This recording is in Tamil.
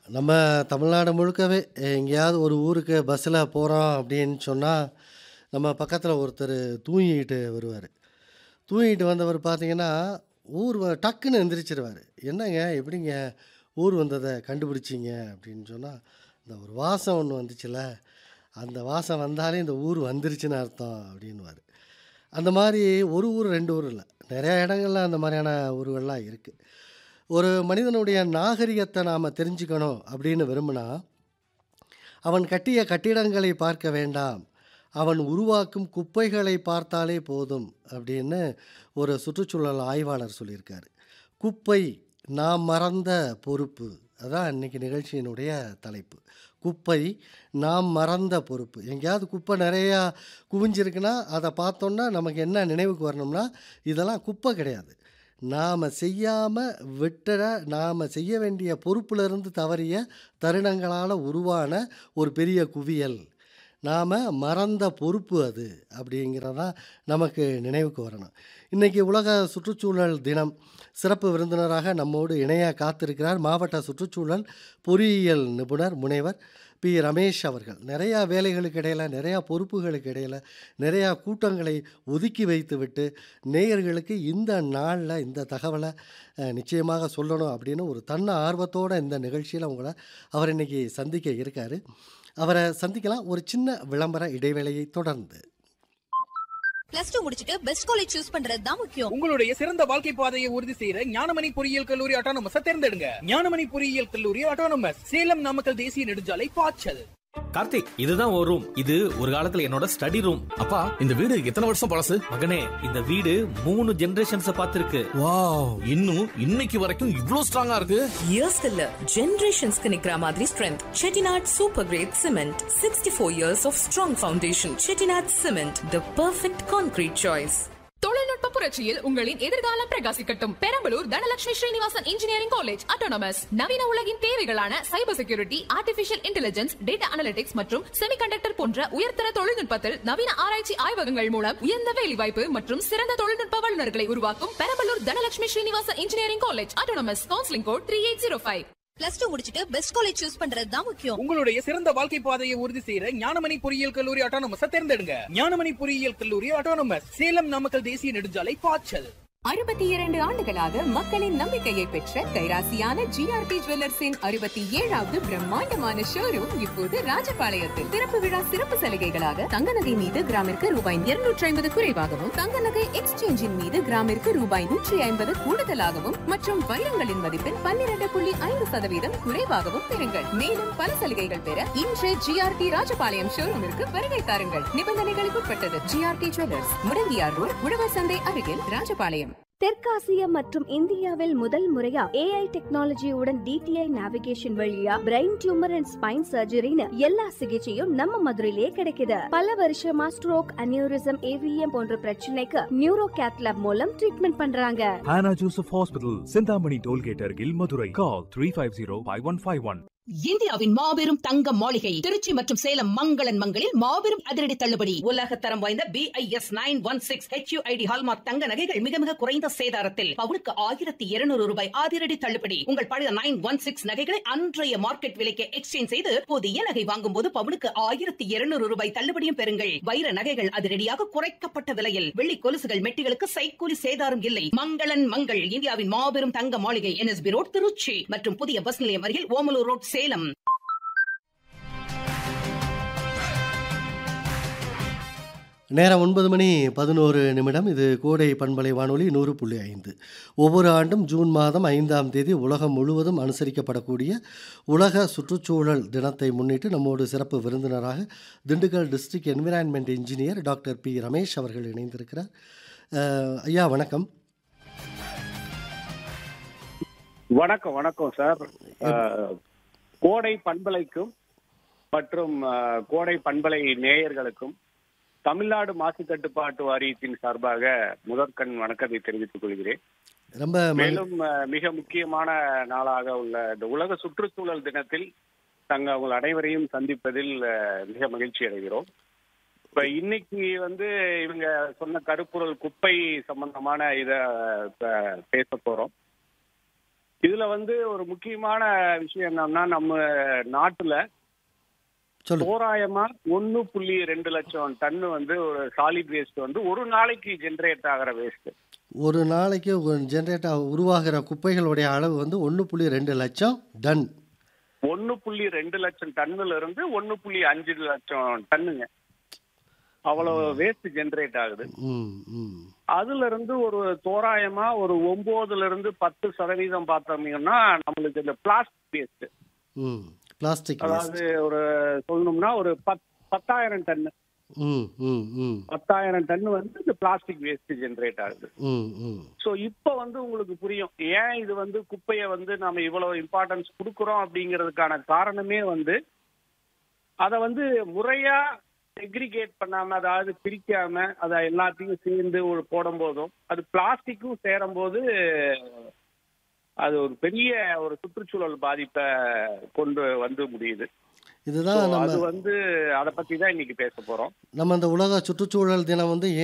நம்ம தமிழ்நாடு முழுக்கவே எங்கேயாவது ஒரு ஊருக்கு பஸ்ஸில் போகிறோம் அப்படின்னு சொன்னால் நம்ம பக்கத்தில் ஒருத்தர் தூங்கிக்கிட்டு வருவார் தூங்கிட்டு வந்தவர் பார்த்தீங்கன்னா ஊர் வ டக்குன்னு எந்திரிச்சிருவார் என்னங்க எப்படிங்க ஊர் வந்ததை கண்டுபிடிச்சிங்க அப்படின்னு சொன்னால் இந்த ஒரு வாசம் ஒன்று வந்துச்சுல அந்த வாசம் வந்தாலே இந்த ஊர் வந்துருச்சுன்னு அர்த்தம் அப்படின்னுவார் அந்த மாதிரி ஒரு ஊர் ரெண்டு ஊர் இல்லை நிறையா இடங்கள்ல அந்த மாதிரியான ஊர்கள்லாம் இருக்குது ஒரு மனிதனுடைய நாகரிகத்தை நாம் தெரிஞ்சுக்கணும் அப்படின்னு விரும்பினா அவன் கட்டிய கட்டிடங்களை பார்க்க வேண்டாம் அவன் உருவாக்கும் குப்பைகளை பார்த்தாலே போதும் அப்படின்னு ஒரு சுற்றுச்சூழல் ஆய்வாளர் சொல்லியிருக்காரு குப்பை நாம் மறந்த பொறுப்பு அதான் இன்னைக்கு நிகழ்ச்சியினுடைய தலைப்பு குப்பை நாம் மறந்த பொறுப்பு எங்கேயாவது குப்பை நிறையா குவிஞ்சிருக்குன்னா அதை பார்த்தோன்னா நமக்கு என்ன நினைவுக்கு வரணும்னா இதெல்லாம் குப்பை கிடையாது நாம் செய்யாமல் விட்டுற நாம் செய்ய வேண்டிய பொறுப்பிலிருந்து தவறிய தருணங்களால் உருவான ஒரு பெரிய குவியல் நாம் மறந்த பொறுப்பு அது அப்படிங்கிறதான் நமக்கு நினைவுக்கு வரணும் இன்றைக்கி உலக சுற்றுச்சூழல் தினம் சிறப்பு விருந்தினராக நம்மோடு இணைய காத்திருக்கிறார் மாவட்ட சுற்றுச்சூழல் பொறியியல் நிபுணர் முனைவர் பி ரமேஷ் அவர்கள் நிறையா வேலைகளுக்கு இடையில் நிறையா பொறுப்புகளுக்கு இடையில் நிறையா கூட்டங்களை ஒதுக்கி வைத்துவிட்டு நேயர்களுக்கு இந்த நாளில் இந்த தகவலை அஹ், நிச்சயமாக சொல்லணும் அப்படின்னு ஒரு தன்ன ஆர்வத்தோடு இந்த நிகழ்ச்சியில் உங்களை அவர் இன்னைக்கு சந்திக்க இருக்கார் அவரை சந்திக்கலாம் ஒரு சின்ன விளம்பர இடைவேளையை தொடர்ந்து பிளஸ் டூ முடிச்சிட்டு பெஸ்ட் காலேஜ் சூஸ் பண்றது தான் முக்கியம் உங்களுடைய சிறந்த வாழ்க்கை பாதையை உறுதி செய்யற ஞானமணி பொறியியல் கல்லூரி ஆட்டோனமஸ் தேர்ந்தெடுங்க ஞானமணி பொறியியல் கல்லூரி ஆட்டோனமஸ் சேலம் நாமக்கல் தேசிய நெடுஞ்சாலை பாய்ச்சல் கார்த்திக் இதுதான் ஒரு ரூம் இது ஒரு காலத்துல என்னோட ஸ்டடி ரூம் அப்பா இந்த வீடு எத்தனை வருஷம் பழசு மகனே இந்த வீடு மூணு ஜெனரேஷன்ஸ் பார்த்திருக்கு வாவ் இன்னும் இன்னைக்கு வரைக்கும் இவ்ளோ ஸ்ட்ராங்கா இருக்கு இயர்ஸ்க்கு இல்ல ஜெனரேஷன்ஸ்க்கு நிக்கிற மாதிரி strength Chettinad super great cement sixty four years of strong foundation Chettinad cement the perfect concrete choice தொழில்நுட்ப புரட்சியில் உங்களின் எதிர்காலம் பிரகாசிக்கட்டும் Perambalur Dhanalakshmi Srinivasan engineering college autonomous நவீன உலகின் தேவைகளான cyber security artificial intelligence data analytics மற்றும் செமிகண்டக்டர் போன்ற உயர்தர தொழில்நுட்பத்தில் நவீன ஆராய்ச்சி ஆய்வகங்கள் மூலம் உயர்ந்த வேலைவாய்ப்பு மற்றும் சிறந்த தொழில்நுட்ப வல்லுநர்களை உருவாக்கும் Perambalur Dhanalakshmi Srinivasan engineering college autonomous counselling code three eight zero five plus two முடிச்சிட்டு பெஸ்ட் காலேஜ் சூஸ் பண்றது தான் முக்கியம் உங்களுடைய சிறந்த வாழ்க்கை பாதையை உறுதி செய்யற ஞானமணி பொறியியல் கல்லூரி ஆட்டோனமஸ் தேர்ந்தெடுங்க ஞானமணி பொறியியல் கல்லூரி ஆட்டோனமஸ் சேலம் நாமக்கல் தேசிய நெடுஞ்சாலை பாய்ச்சல் அறுபத்தி இரண்டு ஆண்டுகளாக மக்களின் நம்பிக்கையை பெற்ற கைராசியான ஜிஆர்டி ஜுவல்லர்ஸின் அறுபத்தி ஏழாவது பிரம்மாண்டமான ஷோரூம் இப்போது ராஜபாளையத்தில் திறப்பு விழா சிறப்பு சலுகைகளாக தங்க நகை மீது கிராமிற்கு ரூபாய் இருநூற்றி ஐம்பது குறைவாகவும் தங்க நகை எக்ஸ்சேஞ்சின் மீது கிராமிற்கு ரூபாய் நூற்றி ஐம்பது கூடுதலாகவும் மற்றும் வைரங்களின் மதிப்பில் பன்னிரண்டு புள்ளி ஐந்து சதவீதம் குறைவாகவும் பெறுங்கள் மேலும் பல சலுகைகள் பெற இன்று ஜிஆர்டி ராஜபாளையம் ஷோரூமிற்கு வருகை தாருங்கள் நிபந்தனைகளுக்கு உட்பட்டது ஜிஆர்டி ஜுவல்லர்ஸ் முடங்கியார் ரோட் உழவர் சந்தை அருகில் ராஜபாளையம் தெற்காசிய மற்றும் இந்தியாவில் முதல் முறையா ஏஐ டெக்னாலஜியுடன் டிடிஐ நேவிகேஷன் வழியா பிரெயின் டியூமர் அண்ட் ஸ்பைன் சர்ஜரின்னு எல்லா சிகிச்சையும் நம்ம மதுரையிலே கிடைக்குது பல வருஷமா ஸ்ட்ரோக் அனியூரிசம் ஏவிஎம் போன்ற பிரச்சனைக்கு நியூரோ கேத்லாப் மூலம் ட்ரீட்மெண்ட் பண்றாங்க Anna Joseph Hospital, Sindhamani Tollgate Argil, Madurai. Call 350-5151. இந்தியாவின் மாபெரும் தங்க மாளிகை திருச்சி மற்றும் சேலம் மங்களன் மங்களில் மாபெரும் அதிரடி தள்ளுபடி உலக தரம் வாய்ந்த BIS nine one six HUID hallmark தங்க நகைகள் மிக மிக குறைந்த சேதாரத்தில் பவுனுக்கு ஆயிரத்தி இருநூறு ரூபாய் அதிரடி தள்ளுபடி உங்கள் பழைய நைன் ஒன் சிக்ஸ் நகைகளை அன்றைய மார்க்கெட் விலைக்கு எக்ஸ்சேஞ்ச் செய்து புதிய நகை வாங்கும் போது பவுனுக்கு ஆயிரத்தி இருநூறு ரூபாய் தள்ளுபடியும் பெறுங்கள் வைர நகைகள் அதிரடியாக குறைக்கப்பட்ட விலையில் வெள்ளி கொலுசுகள் மெட்டிகளுக்கு சைக்கூலி சேதாரம் இல்லை மங்களன் மங்கள் இந்தியாவின் மாபெரும் தங்க மாளிகை என்எஸ்பி ரோட் திருச்சி மற்றும் புதிய பஸ் நிலையம் அருகில் ஓமலூர் ரோட் சேலம் நேரம் ஒன்பது மணி பதினோரு நிமிடம் இது கோடை பண்பலை வானொலி நூறு புள்ளி ஐந்து ஒவ்வொரு ஆண்டும் ஜூன் மாதம் ஐந்தாம் தேதி உலகம் முழுவதும் அனுசரிக்கப்படக்கூடிய உலக சுற்றுச்சூழல் தினத்தை முன்னிட்டு நம்மோடு சிறப்பு விருந்தினராக Dindigul district environment engineer doctor P Ramesh அவர்கள் இணைந்திருக்கிறார் அஹ், ஐயா வணக்கம் வணக்கம் வணக்கம் சார் அஹ், கோடை பண்பலைக்கும் மற்றும் அஹ், கோடை பண்பலை நேயர்களுக்கும் தமிழ்நாடு மாசு கட்டுப்பாட்டு வாரியத்தின் சார்பாக முதற்கண் வணக்கத்தை தெரிவித்துக் கொள்கிறேன் ரொம்ப மகிழ்- மேலும் அஹ், மிக முக்கியமான நாளாக உள்ள இந்த உலக சுற்றுச்சூழல் தினத்தில் தங்க உங்கள் அனைவரையும் சந்திப்பதில் அஹ், மிக மகிழ்ச்சி அடைகிறோம் இப்ப இன்னைக்கு வந்து இவங்க சொன்ன கருப்பொருள் குப்பை சம்பந்தமான இத அஹ், பேச போறோம் இதுல வந்து ஒரு முக்கியமான விஷயம் என்னன்னா நம்ம நாட்டுல சொல்லு தோராயமா ஒன்னு புள்ளி ரெண்டு லட்சம் டன்னு வந்து ஒரு சாலிட் வேஸ்ட் வந்து ஒரு நாளைக்கு ஜெனரேட் ஆகிற வேஸ்ட் ஒரு நாளைக்கு ஜென்ரேட் உருவாகிற குப்பைகளுடைய அளவு வந்து ஒன்று புள்ளி ரெண்டு லட்சம் டன் ஒன்னு புள்ளி ரெண்டு லட்சம் டன்னுல இருந்து ஒன்னு புள்ளி அஞ்சு லட்சம் டன்னுங்க அவ்வளவு வேஸ்ட் ஜெனரேட் ஆகுது ம் ம் அதுல இருந்து ஒரு தோராயமா ஒரு ஒன்பதுல இருந்து பத்து சதவீதம் பார்த்தோம்னா நம்மளுக்கு இந்த பிளாஸ்டிக் வேஸ்ட் ம் பிளாஸ்டிக் அதாவது ஒரு சொல்லணும்னா ஒரு பத் பத்தாயிரம் டன் ம் ம் ம் பத்தாயிரம் டன் வந்து இந்த பிளாஸ்டிக் வேஸ்ட் ஜெனரேட் ஆகுது ம் ம் ஸோ இப்போ வந்து உங்களுக்கு புரியும் ஏன் இது வந்து குப்பையை வந்து நம்ம இவ்வளவு இம்பார்ட்டன்ஸ் கொடுக்குறோம் அப்படிங்கிறதுக்கான காரணமே வந்து அதை வந்து முறையா செக்ரிகேட் பண்ணாம அதாவது பிரிக்காம அதை எல்லாத்தையும் சேர்ந்து ஒரு போடும் போதும் அது பிளாஸ்டிக்கும் சேரும் போது அது ஒரு பெரிய ஒரு சுற்றுச்சூழல் பாதிப்பை கொண்டு வந்து முடியுது இதுதான் So, நம்ம அது வந்து அதை பத்தி தான் இன்னைக்கு பேச போறோம் நம்ம இந்த உலக சுற்றுச்சூழல் தினம் வந்து